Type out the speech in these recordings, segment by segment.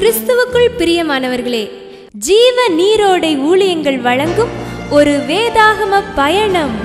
கிறிஸ்துவுக்குள் பிரியமானவர்களே ஜீவ நீரோடை ஊழியங்கள் வழங்கும் ஒரு வேதாகம பயணம்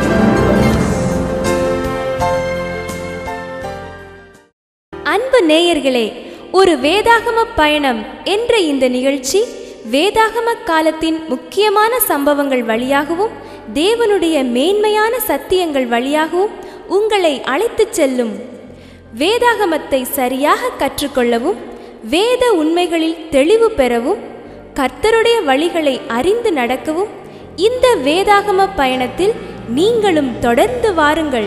அன்பு நேயர்களே ஒரு வேதாகம பயணம் என்ற இந்த நிகழ்ச்சி வேதாகம காலத்தின் முக்கியமான சம்பவங்கள் வழியாகவும் தேவனுடைய மேன்மையான சத்தியங்கள் வழியாகவும் உங்களை அழைத்துச் செல்லும் வேதாகமத்தை சரியாக கற்றுக்கொள்ளவும் வேத உண்மைகளில் தெளிவு பெறவும் கர்த்தருடைய வழிகளை அறிந்து நடக்கவும் இந்த வேதாகம பயணத்தில் நீங்களும் தொடர்ந்து வாருங்கள்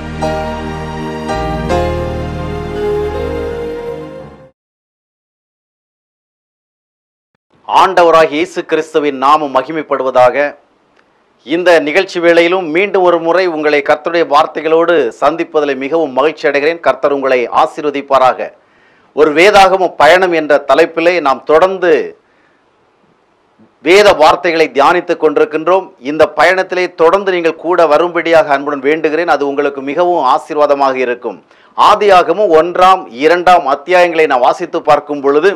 ஆண்டவராகிய இயேசு கிறிஸ்துவின் நாமம் மகிமைப்படுவதாக இந்த நிகழ்ச்சி வேளையிலும் மீண்டும் ஒரு முறை உங்களை கர்த்தருடைய வார்த்தைகளோடு சந்திப்பதில் மிகவும் மகிழ்ச்சி அடைகிறேன் கர்த்தர் உங்களை ஆசீர்வதிப்பாராக ஒரு வேதாகம பயணம் என்ற தலைப்பிலே நாம் தொடர்ந்து வேத வார்த்தைகளை தியானித்துக் கொண்டிருக்கின்றோம் இந்த பயணத்திலே தொடர்ந்து நீங்கள் கூட வரும்படியாக அன்புடன் வேண்டுகிறேன் அது உங்களுக்கு மிகவும் ஆசீர்வாதமாக இருக்கும் ஆதியாகமும் ஒன்றாம் இரண்டாம் அத்தியாயங்களை நான் வாசித்து பார்க்கும் பொழுது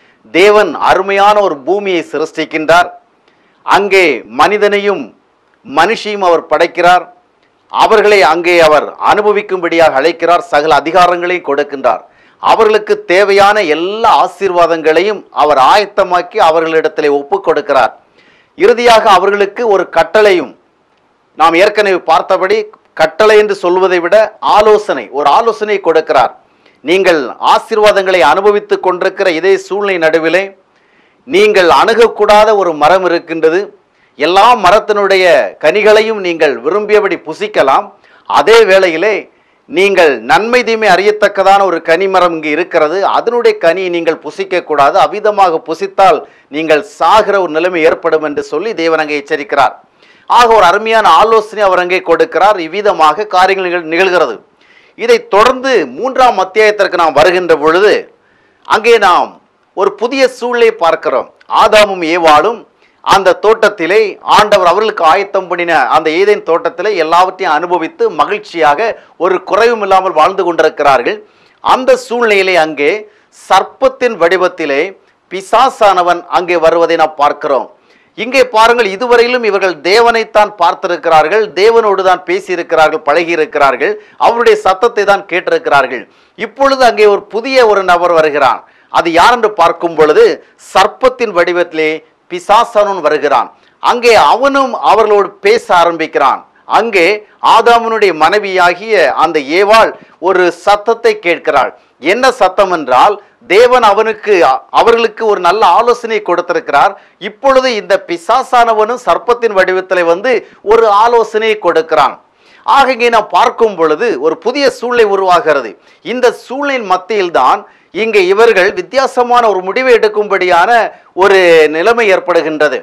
தேவன் அருமையான ஒரு பூமியை சிருஷ்டிக்கின்றார் அங்கே மனிதனையும் மனுஷியும் அவர் படைக்கிறார் அவர்களை அங்கே அவர் அனுபவிக்கும்படியாக அழைக்கிறார் சகல அதிகாரங்களையும் கொடுக்கின்றார் அவர்களுக்கு தேவையான எல்லா ஆசீர்வாதங்களையும் அவர் ஆயத்தமாக்கி அவர்களிடத்திலே ஒப்புக் கொடுக்கிறார் இறுதியாக அவர்களுக்கு ஒரு கட்டளையும் நாம் ஏற்கனவே பார்த்தபடி கட்டளை என்று சொல்வதை விட ஆலோசனை ஒரு ஆலோசனை கொடுக்கிறார் நீங்கள் ஆசீர்வாதங்களை அனுபவித்துக் கொண்டிருக்கிற இதே சூழ்நிலை நடுவிலே நீங்கள் அணுகக்கூடாத ஒரு மரம் இருக்கின்றது எல்லா மரத்தினுடைய கனிகளையும் நீங்கள் விரும்பியபடி புசிக்கலாம் அதே வேளையிலே நீங்கள் நன்மை தீமை அறியத்தக்கதான ஒரு கனிமரம் இங்கு இருக்கிறது அதனுடைய கனியை நீங்கள் புசிக்கக்கூடாது அவ்விதமாக புசித்தால் நீங்கள் சாகிற ஒரு நிலைமை ஏற்படும் என்று சொல்லி தேவன் அங்கே எச்சரிக்கிறார் ஆக ஒரு அருமையான ஆலோசனை அவர் அங்கே கொடுக்கிறார் இவ்விதமாக காரியங்கள் நிகழ்- நிகழ்கிறது இதை தொடர்ந்து மூன்றாம் அத்தியாயத்திற்கு நாம் வருகின்ற பொழுது அங்கே நாம் ஒரு புதிய சூழலை பார்க்கிறோம் ஆதாமும் ஏவாளும் அந்த தோட்டத்திலே ஆண்டவர் அவர்களுக்கு ஆயத்தம் பண்ணின அந்த ஏதேன் தோட்டத்திலே எல்லாவற்றையும் அனுபவித்து மகிழ்ச்சியாக ஒரு குறைவும் இல்லாமல் வாழ்ந்து கொண்டிருக்கிறார்கள் அந்த சூழ்நிலையிலே அங்கே சர்ப்பத்தின் வடிவத்திலே பிசாசானவன் அங்கே வருவதை நாம் பார்க்கிறோம் இங்கே பாருங்கள் இதுவரையிலும் இவர்கள் தேவனைத்தான் பார்த்திருக்கிறார்கள் தேவனோடு தான் பேசியிருக்கிறார்கள் பழகி இருக்கிறார்கள் அவருடைய சத்தத்தை தான் கேட்டிருக்கிறார்கள் இப்பொழுது அங்கே ஒரு புதிய ஒரு நபர் வருகிறான் அது யார் என்று பார்க்கும் பொழுது சர்ப்பத்தின் வடிவத்திலே பிசாசானவன் வருகிறான் அங்கே அவனும் அவர்களோடு பேச ஆரம்பிக்கிறான் அங்கே ஆதாமனுடைய மனைவியாகிய அந்த ஏவாள் ஒரு சத்தத்தை கேட்கிறாள் என்ன சத்தம் என்றால் தேவன் அவனுக்கு அவர்களுக்கு ஒரு நல்ல ஆலோசனை கொடுத்திருக்கிறார் இப்பொழுது இந்த பிசாசானவனும் சர்ப்பத்தின் வடிவத்தில் வந்து ஒரு ஆலோசனையை கொடுக்கிறான் ஆக இங்கே நாம் பார்க்கும் பொழுது ஒரு புதிய சூழ்நிலை உருவாகிறது இந்த சூழ்நிலையின் மத்தியில்தான் இங்கே இவர்கள் வித்தியாசமான ஒரு முடிவை எடுக்கும்படியான ஒரு நிலைமை ஏற்படுகின்றது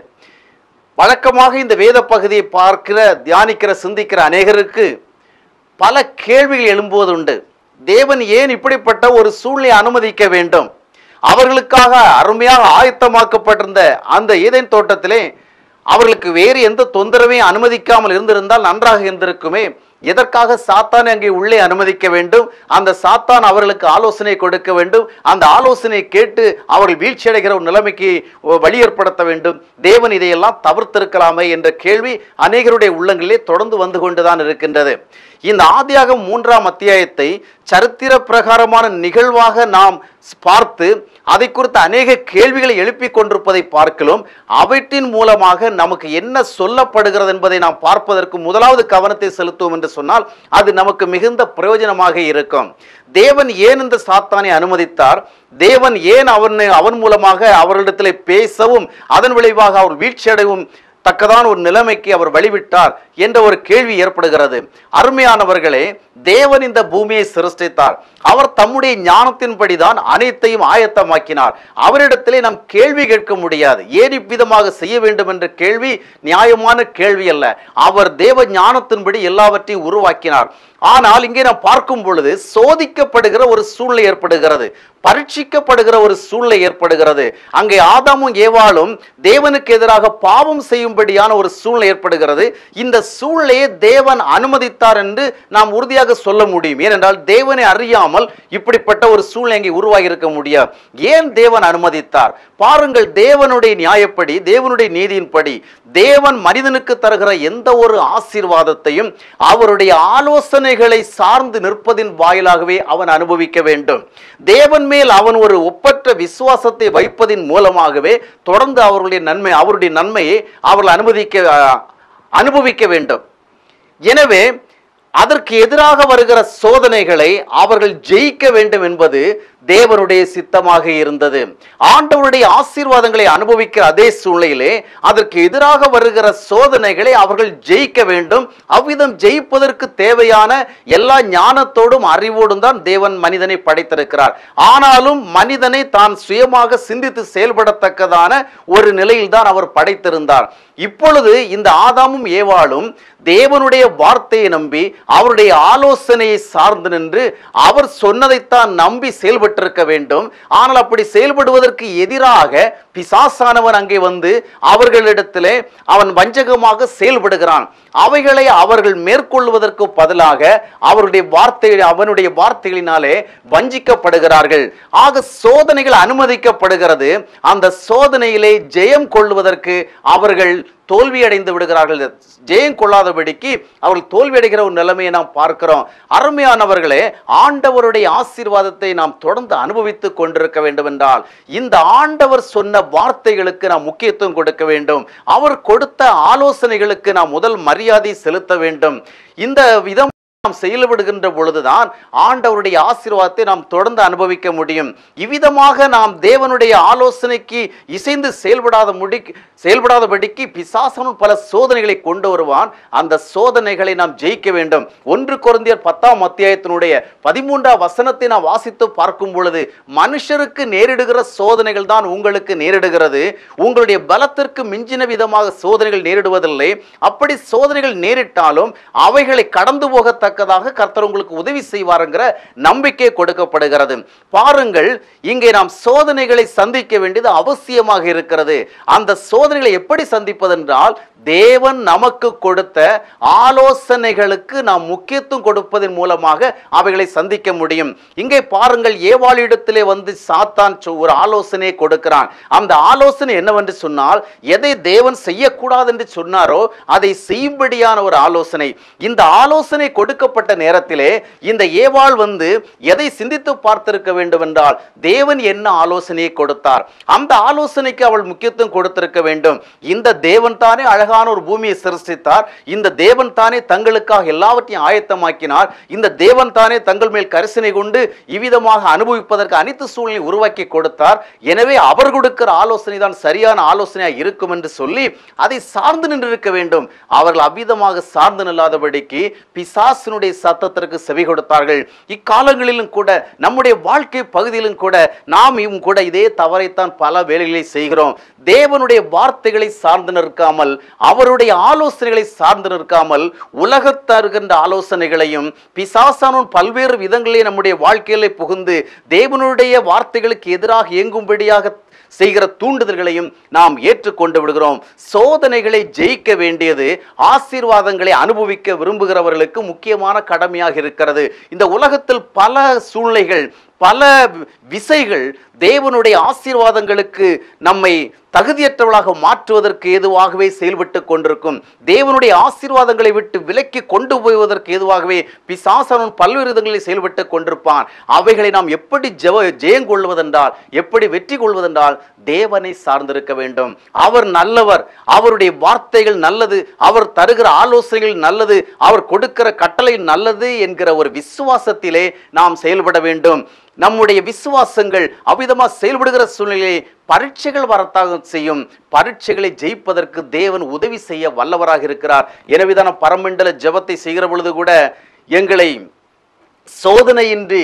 வழக்கமாக இந்த வேத பகுதியை பார்க்கிற தியானிக்கிற சிந்திக்கிற அநேகருக்கு பல கேள்விகள் எழும்புவதுண்டு தேவன் ஏன் இப்படிப்பட்ட ஒரு சூழ்நிலை அனுமதிக்க வேண்டும் அவர்களுக்காக அருமையாக ஆயத்தமாக்கப்பட்டிருந்த அந்த ஏதேன் தோட்டத்திலே அவர்களுக்கு வேறு எந்த தொந்தரவையும் அனுமதிக்காமல் இருந்திருந்தால் நன்றாக இருந்திருக்குமே எதற்காக சாத்தான் அங்கே உள்ளே அனுமதிக்க வேண்டும் அந்த சாத்தான் அவர்களுக்கு ஆலோசனை கொடுக்க வேண்டும் அந்த ஆலோசனை கேட்டு அவர்கள் வீழ்ச்சி அடைகிற ஒரு நிலைமைக்கு வழி ஏற்படுத்த வேண்டும் தேவன் இதையெல்லாம் தவிர்த்திருக்கலாமே என்ற கேள்வி அநேகருடைய உள்ளங்களிலே தொடர்ந்து வந்து கொண்டுதான் இருக்கின்றது இந்த ஆதியாகம் மூன்றாம் அத்தியாயத்தை சரித்திர பிரகாரமான நிகழ்வாக நாம் பார்த்து அதை குறித்த அநேக கேள்விகளை எழுப்பிக் கொண்டிருப்பதை பார்க்கலாம் அவற்றின் மூலமாக நமக்கு என்ன சொல்லப்படுகிறது என்பதை நாம் பார்ப்பதற்கு முதலாவது கவனத்தை செலுத்துவோம் என்று சொன்னால் அது நமக்கு மிகுந்த பிரயோஜனமாக இருக்கும் தேவன் ஏன் இந்த சாத்தானை அனுமதித்தார் தேவன் ஏன் அவன் அவன் மூலமாக அவர்களிடத்தில் பேசவும் அதன் விளைவாக அவர் வீழ்ச்சியடைவும் தக்கதான ஒரு நிலைமைக்கு அவர் வழிவிட்டார் என்ற ஒரு கேள்வி ஏற்படுகிறது அருமையானவர்களே தேவன் இந்த பூமியை சிருஷ்டித்தார் அவர் தம்முடைய ஞானத்தின்படிதான் அனைத்தையும் ஆயத்தமாக்கினார் அவரிடத்திலே நாம் கேள்வி கேட்க முடியாது ஏன் இவ்விதமாக செய்ய வேண்டும் என்ற கேள்வி நியாயமான கேள்வி அல்ல அவர் தேவ ஞானத்தின்படி எல்லாவற்றையும் உருவாக்கினார் ஆனால் இங்கே நாம் பார்க்கும் பொழுது சோதிக்கப்படுகிற ஒரு சூழ்நிலை ஏற்படுகிறது பரீட்சிக்கப்படுகிற ஒரு சூழ்நிலை ஏற்படுகிறது அங்கே ஆதாமும் ஏவாளும் தேவனுக்கு எதிராக பாவம் செய்யும்படியான ஒரு சூழ்நிலை ஏற்படுகிறது இந்த சூழ்நிலையை தேவன் அனுமதித்தார் என்று நாம் உறுதியாக உறுதியாக சொல்ல முடியும் ஏனென்றால் தேவனை அறியாமல் இப்படிப்பட்ட ஒரு சூழ்நிலை இங்கே உருவாகி இருக்க முடியாது ஏன் தேவன் அனுமதித்தார் பாருங்கள் தேவனுடைய நியாயப்படி தேவனுடைய நீதியின்படி தேவன் மனிதனுக்கு தருகிற எந்த ஒரு ஆசீர்வாதத்தையும் அவருடைய ஆலோசனைகளை சார்ந்து நிற்பதின் வாயிலாகவே அவன் அனுபவிக்க வேண்டும் தேவன் மேல் அவன் ஒரு ஒப்பற்ற விசுவாசத்தை வைப்பதின் மூலமாகவே தொடர்ந்து அவர்களுடைய நன்மை அவருடைய நன்மையை அவர்கள் அனுமதிக்க அஹ், அனுபவிக்க வேண்டும் எனவே அதற்கு எதிராக வருகிற சோதனைகளை அவர்கள் ஜெயிக்க வேண்டும் என்பது தேவனுடைய சித்தமாக இருந்தது ஆண்டவருடைய ஆசீர்வாதங்களை அனுபவிக்கிற அதே சூழ்நிலையிலே அதற்கு எதிராக வருகிற சோதனைகளை அவர்கள் ஜெயிக்க வேண்டும் அவ்விதம் ஜெயிப்பதற்கு தேவையான எல்லா ஞானத்தோடும் அறிவோடும் தான் தேவன் மனிதனை படைத்திருக்கிறார் ஆனாலும் மனிதனை தான் சுயமாக சிந்தித்து செயல்படத்தக்கதான ஒரு நிலையில்தான் அவர் படைத்திருந்தார் இப்பொழுது இந்த ஆதாமும் ஏவாளும் தேவனுடைய வார்த்தையை நம்பி அவருடைய ஆலோசனையை சார்ந்து நின்று அவர் சொன்னதைத்தான் நம்பி செயல்பட்டிருக்க வேண்டும் ஆனால் அப்படி செயல்படுவதற்கு எதிராக பிசாசானவன் அங்கே வந்து அவர்களிடத்திலே அவன் வஞ்சகமாக செயல்படுகிறான் அவைகளை அவர்கள் மேற்கொள்வதற்கு பதிலாக அவருடைய வார்த்தை அவனுடைய வார்த்தைகளினாலே வஞ்சிக்கப்படுகிறார்கள் ஆக சோதனைகள் அனுமதிக்கப்படுகிறது அந்த சோதனையிலே ஜெயம் கொள்வதற்கு அவர்கள் தோல்வியடைந்து விடுகிறார்கள் ஜெயம் கொள்ளாதபடிக்கு அவர்கள் தோல்வியடைகிற ஒரு நிலைமையை நாம் பார்க்கிறோம் அருமையானவர்களே ஆண்டவருடைய ஆசீர்வாதத்தை நாம் தொடர்ந்து அனுபவித்துக் கொண்டிருக்க வேண்டும் என்றால் இந்த ஆண்டவர் சொன்ன வார்த்தைகளுக்கு நாம் முக்கியத்துவம் கொடுக்க வேண்டும் அவர் கொடுத்த ஆலோசனைகளுக்கு நாம் முதல் மரியாதை செலுத்த வேண்டும் இந்த விதம் நாம் செயல்படுகின்ற பொழுதுதான் ஆண்டவருடைய ஆசீர்வாதத்தை நாம் தொடர்ந்து அனுபவிக்க முடியும் இவ்விதமாக நாம் தேவனுடைய ஆலோசனைக்கு இசைந்து செயல்படாத முடி செயல்படாதபடிக்கு பிசாசனும் பல சோதனைகளை கொண்டு வருவான் அந்த சோதனைகளை நாம் ஜெயிக்க வேண்டும் ஒன்று குருந்தியர் பத்தாம் அத்தியாயத்தினுடைய பதிமூன்றாம் வசனத்தை நாம் வாசித்து பார்க்கும் பொழுது மனுஷருக்கு நேரிடுகிற சோதனைகள் தான் உங்களுக்கு நேரிடுகிறது உங்களுடைய பலத்திற்கு மிஞ்சின விதமாக சோதனைகள் நேரிடுவதில்லை அப்படி சோதனைகள் நேரிட்டாலும் அவைகளை கடந்து போகத்தக்கதாக கர்த்தர் உங்களுக்கு உதவி செய்வாருங்கிற நம்பிக்கை கொடுக்கப்படுகிறது பாருங்கள் இங்கே நாம் சோதனைகளை சந்திக்க வேண்டியது அவசியமாக இருக்கிறது அந்த சோதனைகளை எப்படி சந்திப்பதென்றால் தேவன் நமக்கு கொடுத்த ஆலோசனைகளுக்கு நாம் முக்கியத்துவம் கொடுப்பதன் மூலமாக அவைகளை சந்திக்க முடியும் இங்கே பாருங்கள் ஏவாளிடத்திலே வந்து சாத்தான் சொ- ஒரு ஆலோசனையை கொடுக்கிறான் அந்த ஆலோசனை என்னவென்று சொன்னால் எதை தேவன் செய்யக்கூடாது என்று சொன்னாரோ அதை செய்யும்படியான ஒரு ஆலோசனை இந்த ஆலோசனை கொடுக்கப்பட்ட நேரத்திலே இந்த ஏவாள் வந்து எதை சிந்தித்து பார்த்திருக்க வேண்டும் என்றால் தேவன் என்ன ஆலோசனையை கொடுத்தார் அந்த ஆலோசனைக்கு அவள் முக்கியத்துவம் கொடுத்திருக்க வேண்டும் இந்த தேவன் தானே அழகான ஒரு பூமியை சிருஷ்டித்தார் இந்த தேவன் தானே தங்களுக்காக எல்லாவற்றையும் ஆயத்தமாக்கினார் இந்த தேவன் தானே தங்கள் மேல் கரிசனை கொண்டு இவ்விதமாக அனுபவிப்பதற்கு அனைத்து சூழ்நிலை உருவாக்கி கொடுத்தார் எனவே அவர் கொடுக்கிற ஆலோசனை தான் சரியான ஆலோசனையாக இருக்கும் என்று சொல்லி அதை சார்ந்து நின்றிருக்க வேண்டும் அவர்கள் அவ்விதமாக சார்ந்து நில்லாதபடிக்கு பிசாசினுடைய சத்தத்திற்கு செவி கொடுத்தார்கள் இக்காலங்களிலும் கூட நம்முடைய வாழ்க்கை பகுதியிலும் கூட நாம் இவும் கூட இதே தவறைத்தான் பல வேலைகளை செய்கிறோம் தேவனுடைய வார்த்தைகளை சார்ந்து நிற்காமல் அவருடைய ஆலோசனைகளை சார்ந்து நிற்காமல் உலகத்தருகின்ற ஆலோசனைகளையும் பிசாசானும் பல்வேறு விதங்களிலே நம்முடைய வாழ்க்கையிலே புகுந்து தேவனுடைய வார்த்தைகளுக்கு எதிராக இயங்கும்படியாக செய்கிற தூண்டுதல்களையும் நாம் ஏற்றுக்கொண்டு விடுகிறோம் சோதனைகளை ஜெயிக்க வேண்டியது ஆசீர்வாதங்களை அனுபவிக்க விரும்புகிறவர்களுக்கு முக்கியமான கடமையாக இருக்கிறது இந்த உலகத்தில் பல சூழ்நிலைகள் பல விசைகள் தேவனுடைய ஆசீர்வாதங்களுக்கு நம்மை தகுதியற்றவளாக மாற்றுவதற்கு ஏதுவாகவே செயல்பட்டு கொண்டிருக்கும் தேவனுடைய ஆசீர்வாதங்களை விட்டு விலக்கி கொண்டு போவதற்கு ஏதுவாகவே பிசாசனன் பல்வேறு விதங்களில் செயல்பட்டு கொண்டிருப்பான் அவைகளை நாம் எப்படி ஜெவ ஜெயங்கொள்வதென்றால் எப்படி வெற்றி கொள்வதென்றால் தேவனை சார்ந்திருக்க வேண்டும் அவர் நல்லவர் அவருடைய வார்த்தைகள் நல்லது அவர் தருகிற ஆலோசனைகள் நல்லது அவர் கொடுக்கிற கட்டளை நல்லது என்கிற ஒரு விசுவாசத்திலே நாம் செயல்பட வேண்டும் நம்முடைய விசுவாசங்கள் அவ்விதமாக செயல்படுகிற சூழ்நிலையை பரீட்சைகள் வரத்தாக செய்யும் பரீட்சைகளை ஜெயிப்பதற்கு தேவன் உதவி செய்ய வல்லவராக இருக்கிறார் எனவேதான் பரமண்டல ஜெபத்தை செய்கிற பொழுது கூட எங்களை சோதனையின்றி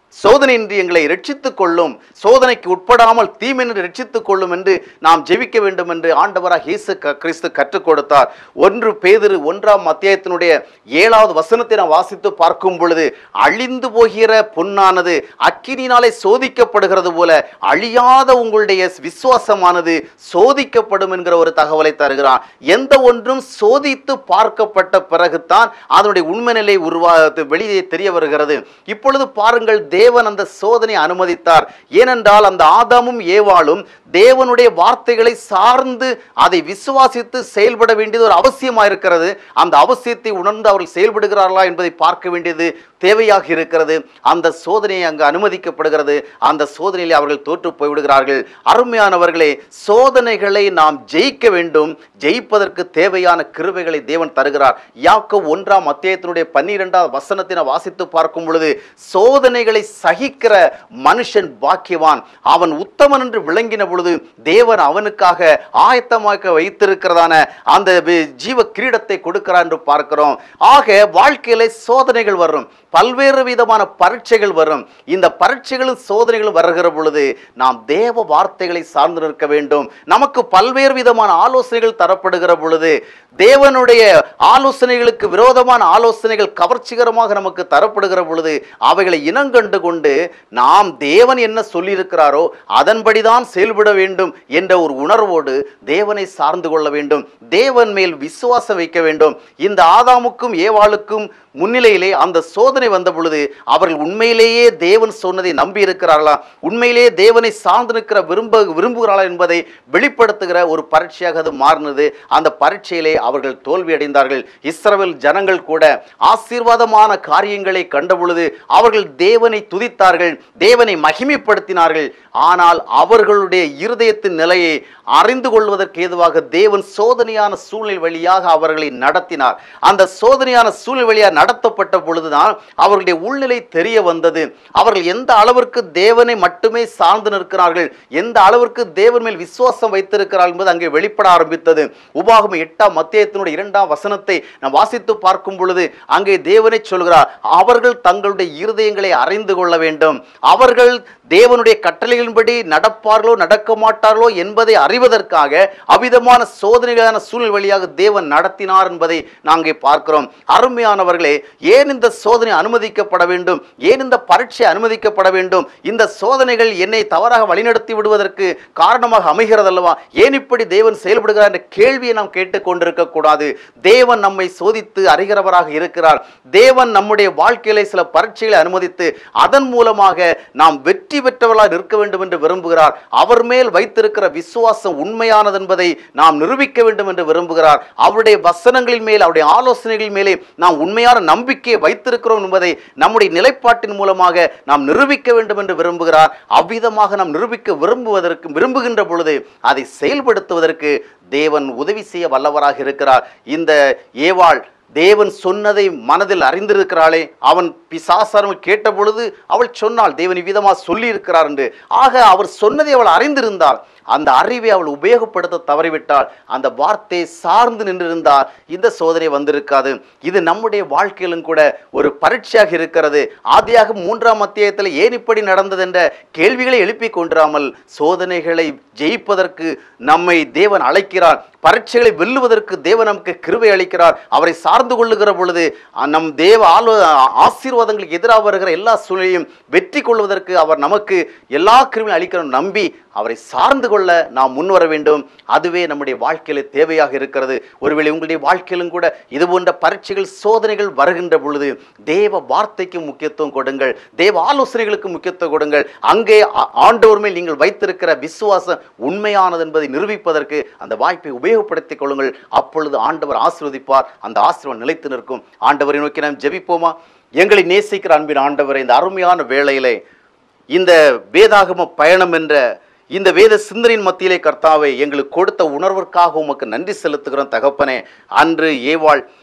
சோதனை இன்றி எங்களை ரட்சித்துக் கொள்ளும் சோதனைக்கு உட்படாமல் தீமென்று ரட்சித்துக் கொள்ளும் என்று நாம் ஜெபிக்க வேண்டும் என்று ஆண்டவராக இயேசு க- கிறிஸ்து கற்றுக் கொடுத்தார் ஒன்று பேதிரு ஒன்றாம் அத்தியாயத்தினுடைய ஏழாவது வசனத்தை நாம் வாசித்து பார்க்கும் பொழுது அழிந்து போகிற பொன்னானது அக்கினினாலே சோதிக்கப்படுகிறது போல அழியாத உங்களுடைய விசுவாசமானது சோதிக்கப்படும் என்கிற ஒரு தகவலை தருகிறான் எந்த ஒன்றும் சோதித்து பார்க்கப்பட்ட பிறகுதான் அதனுடைய உண்மை நிலை உருவா வெளியே தெரிய வருகிறது இப்பொழுது பாருங்கள் தேவன் அந்த சோதனை அனுமதித்தார் ஏனென்றால் அந்த ஆதாமும் ஏவாளும் தேவனுடைய வார்த்தைகளை சார்ந்து அதை விசுவாசித்து செயல்பட வேண்டியது ஒரு அவசியமாக இருக்கிறது அந்த அவசியத்தை உணர்ந்து அவர்கள் செயல்படுகிறார்களா என்பதை பார்க்க வேண்டியது தேவையாக இருக்கிறது அந்த சோதனை அங்கு அனுமதிக்கப்படுகிறது அந்த சோதனையில் அவர்கள் தோற்று போய்விடுகிறார்கள் அருமையானவர்களே சோதனைகளை நாம் ஜெயிக்க வேண்டும் ஜெயிப்பதற்கு தேவையான கிருபைகளை தேவன் தருகிறார் யாக்கோ ஒன்றாம் அத்தியாயத்தினுடைய பன்னிரெண்டாவது வசனத்தை நாம் வாசித்து பார்க்கும் பொழுது சோதனைகளை சகிக்கிற மனுஷன் பாக்கியவான் அவன் உத்தமன் என்று விளங்கின பொழுது தேவன் அவனுக்காக ஆயத்தமாக்க வைத்திருக்கிறதான அந்த வி- ஜீவ கிரீடத்தை கொடுக்கிறார் என்று பார்க்கிறோம் ஆக வாழ்க்கையில சோதனைகள் வரும் பல்வேறு விதமான பரீட்சைகள் வரும் இந்த பரீட்சைகளும் சோதனைகளும் வருகிற பொழுது நாம் தேவ வார்த்தைகளை சார்ந்து நிற்க வேண்டும் நமக்கு பல்வேறு விதமான ஆலோசனைகள் தரப்படுகிற பொழுது தேவனுடைய ஆலோசனைகளுக்கு விரோதமான ஆலோசனைகள் கவர்ச்சிகரமாக நமக்கு தரப்படுகிற பொழுது அவைகளை இனங்கண்டு கொண்டு நாம் தேவன் என்ன சொல்லியிருக்கிறாரோ அதன்படிதான் செயல்பட வேண்டும் என்ற ஒரு உணர்வோடு தேவனை சார்ந்து கொள்ள வேண்டும் தேவன் மேல் விசுவாசம் வைக்க வேண்டும் இந்த ஆதாமுக்கும் ஏவாளுக்கும் முன்னிலையிலே அந்த சோதனை வந்த பொழுது அவர்கள் உண்மையிலேயே தேவன் சொன்னதை நம்பி இருக்கிறார்களா உண்மையிலேயே தேவனை சார்ந்து நிற்கிற விரும்ப விரும்புகிறார்களா என்பதை வெளிப்படுத்துகிற ஒரு பரீட்சையாக அது மாறினது அந்த பரீட்சையிலே அவர்கள் தோல்வி அடைந்தார்கள் இஸ்ரவேல் ஜனங்கள் கூட ஆசீர்வாதமான காரியங்களை கண்ட பொழுது அவர்கள் தேவனை துதித்தார்கள் தேவனை மகிமைப்படுத்தினார்கள் ஆனால் அவர்களுடைய இருதயத்தின் நிலையை அறிந்து கொள்வதற்கு ஏதுவாக தேவன் சோதனையான சூழ்நிலை வழியாக அவர்களை நடத்தினார் அந்த சோதனையான சூழ்நிலை வழியாக நடத்தப்பட்ட பொழுதுதான் அவர்களுடைய உள்நிலை தெரிய வந்தது அவர்கள் எந்த அளவிற்கு தேவனை மட்டுமே சார்ந்து நிற்கிறார்கள் எந்த அளவிற்கு தேவன் மேல் விசுவாசம் வைத்திருக்கிறார்கள் என்பது அங்கே வெளிப்பட ஆரம்பித்தது உபாகம் எட்டாம் மத்தியத்தினுடைய இரண்டாம் வசனத்தை நாம் வாசித்து பார்க்கும் பொழுது அங்கே தேவனை சொல்கிறார் அவர்கள் தங்களுடைய இருதயங்களை அறிந்து கொள்ள வேண்டும் அவர்கள் தேவனுடைய கட்டளைகளின்படி நடப்பார்களோ நடக்க மாட்டார்களோ என்பதை அறிவதற்காக அவிதமான சோதனைகளான சூழ்நிலை வழியாக தேவன் நடத்தினார் என்பதை நாங்கள் பார்க்கிறோம் அருமையானவர்களே ஏன் இந்த சோதனை அனுமதிக்கப்பட வேண்டும் ஏன் இந்த பரீட்சை அனுமதிக்கப்பட வேண்டும் இந்த சோதனைகள் என்னை தவறாக வழிநடத்தி விடுவதற்கு காரணமாக அமைகிறதல்லவா ஏன் இப்படி தேவன் செயல்படுகிறார் என்ற கேள்வியை நாம் கேட்டுக்கொண்டிருக்க கூடாது தேவன் நம்மை சோதித்து அறிகிறவராக இருக்கிறார் தேவன் நம்முடைய வாழ்க்கையிலே சில பரீட்சைகளை அனுமதித்து அதன் மூலமாக நாம் வெற்றி பெற்றவர்களாக இருக்க வேண்டும் என்று விரும்புகிறார் அவர் மேல் வைத்திருக்கிற விசுவாசம் உண்மையானது என்பதை நாம் நிரூபிக்க வேண்டும் என்று விரும்புகிறார் அவருடைய வசனங்களின் மேல் அவருடைய ஆலோசனைகளின் மேலே நாம் உண்மையான நம்பிக்கையை வைத்திருக்கிறோம் என்பதை நம்முடைய நிலைப்பாட்டின் மூலமாக நாம் நிரூபிக்க வேண்டும் என்று விரும்புகிறார் அவ்விதமாக நாம் நிரூபிக்க விரும்புவதற்கு விரும்புகின்ற பொழுது அதை செயல்படுத்துவதற்கு தேவன் உதவி செய்ய வல்லவராக இருக்கிறார் இந்த ஏவாள் தேவன் சொன்னதை மனதில் அறிந்திருக்கிறாளே அவன் பிசாசாரம் கேட்ட பொழுது அவள் சொன்னாள் தேவன் விதமாக சொல்லியிருக்கிறார் என்று ஆக அவர் சொன்னதை அவள் அறிந்திருந்தாள் அந்த அறிவை அவள் உபயோகப்படுத்த தவறிவிட்டால் அந்த வார்த்தையை சார்ந்து நின்றிருந்தால் இந்த சோதனை வந்திருக்காது இது நம்முடைய வாழ்க்கையிலும் கூட ஒரு பரீட்சையாக இருக்கிறது ஆதியாக மூன்றாம் அத்தியாயத்தில் ஏன் இப்படி நடந்தது என்ற கேள்விகளை எழுப்பிக் கொண்டிராமல் சோதனைகளை ஜெயிப்பதற்கு நம்மை தேவன் அழைக்கிறார் பரீட்சைகளை வெல்லுவதற்கு தேவன் நமக்கு கிருபை அளிக்கிறார் அவரை சார்ந்து கொள்ளுகிற பொழுது அஹ், நம் தேவ ஆலோ ஆசீர்வாதங்களுக்கு எதிராக வருகிற எல்லா சூழ்நிலையும் வெற்றி கொள்வதற்கு அவர் நமக்கு எல்லா கிருமையும் அளிக்கிறோம் நம்பி அவரை சார்ந்து கொள்ள நாம் முன்வர வேண்டும் அதுவே நம்முடைய வாழ்க்கையில தேவையாக இருக்கிறது ஒருவேளை உங்களுடைய வாழ்க்கையிலும் கூட இது போன்ற பரீட்சைகள் சோதனைகள் வருகின்ற பொழுது தேவ வார்த்தைக்கு முக்கியத்துவம் கொடுங்கள் தேவ ஆலோசனைகளுக்கு முக்கியத்துவம் கொடுங்கள் அங்கே ஆ- ஆண்டவர் மேல் நீங்கள் வைத்திருக்கிற விசுவாசம் உண்மையானது என்பதை நிரூபிப்பதற்கு அந்த வாய்ப்பை உபயோகப்படுத்திக் கொள்ளுங்கள் அப்பொழுது ஆண்டவர் ஆசீர்வதிப்பார் அந்த ஆசீர்வாதம் நிலைத்து நிற்கும் ஆண்டவரை நோக்கி நாம் ஜெபிப்போமா எங்களை நேசிக்கிற அன்பின் ஆண்டவரை இந்த அருமையான வேளையிலே இந்த வேதாகம பயணம் என்ற இந்த வேத சிந்தனையின் மத்தியிலே கர்த்தாவை எங்களுக்கு கொடுத்த உணர்விற்காக உமக்கு நன்றி செலுத்துகிறோம் தகப்பனே அன்று ஏவாள்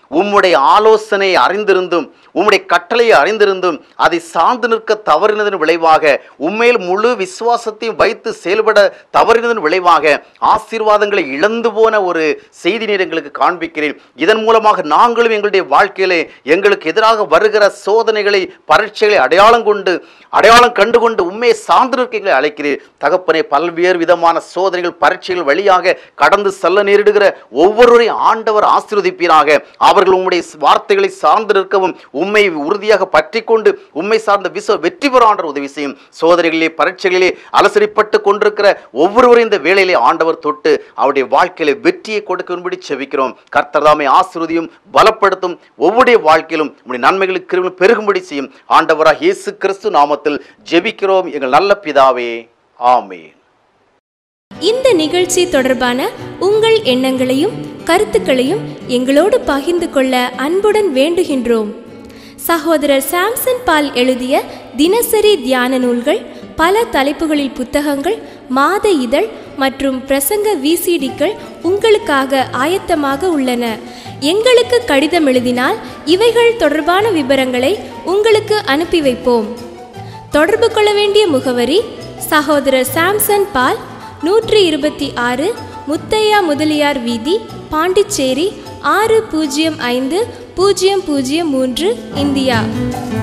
உம்முடைய ஆலோசனை அறிந்திருந்தும் உம்முடைய கட்டளையை அறிந்திருந்தும் அதை சார்ந்து நிற்க தவறினதன் விளைவாக உண்மையில் முழு விசுவாசத்தையும் வைத்து செயல்பட தவறினதன் விளைவாக ஆசீர்வாதங்களை இழந்து போன ஒரு செய்தி நீர் எங்களுக்கு காண்பிக்கிறேன் இதன் மூலமாக நாங்களும் எங்களுடைய வாழ்க்கையிலே எங்களுக்கு எதிராக வருகிற சோதனைகளை பரீட்சைகளை அடையாளம் கொண்டு அடையாளம் கண்டுகொண்டு உண்மையை சார்ந்து நிற்க எங்களை அழைக்கிறேன் தகப்பனே பல்வேறு விதமான சோதனைகள் பரீட்சைகள் வழியாக கடந்து செல்ல நேரிடுகிற ஒவ்வொருவரையும் ஆண்டவர் ஆசீர்வதிப்பீராக அவர்கள் உம்முடைய வார்த்தைகளை சார்ந்து நிற்கவும் உண்மை உறுதியாக பற்றி கொண்டு உண்மை சார்ந்த விச வெற்றி பெற ஆண்டவர் உதவி செய்யும் சோதனைகளிலே பரீட்சைகளிலே அலசரிப்பட்டு கொண்டிருக்கிற ஒவ்வொருவரும் இந்த வேளையிலே ஆண்டவர் தொட்டு அவருடைய வாழ்க்கையில வெற்றியை கொடுக்கும்படி செபிக்கிறோம் கர்த்தர்தாமை ஆசிர்வதியும் பலப்படுத்தும் ஒவ்வொருடைய வாழ்க்கையிலும் உடைய நன்மைகளுக்கு கிருபைகளும் பெருகும்படி செய்யும் ஆண்டவராக இயேசு கிறிஸ்து நாமத்தில் ஜெபிக்கிறோம் எங்கள் நல்ல பிதாவே ஆமென் இந்த நிகழ்ச்சி தொடர்பான உங்கள் எண்ணங்களையும் கருத்துக்களையும் எங்களோடு பகிர்ந்து கொள்ள அன்புடன் வேண்டுகின்றோம் சகோதரர் சாம்சன் பால் எழுதிய தினசரி தியான நூல்கள் பல தலைப்புகளில் புத்தகங்கள் மாத இதழ் மற்றும் பிரசங்க விசிடிக்கள் உங்களுக்காக ஆயத்தமாக உள்ளன எங்களுக்கு கடிதம் எழுதினால் இவைகள் தொடர்பான விவரங்களை உங்களுக்கு அனுப்பி வைப்போம் தொடர்பு கொள்ள வேண்டிய முகவரி சகோதரர் சாம்சன் பால் நூற்றி இருபத்தி ஆறு முத்தையா முதலியார் வீதி பாண்டிச்சேரி ஆறு பூஜ்ஜியம் ஐந்து பூஜ்ஜியம் பூஜ்ஜியம் மூன்று இந்தியா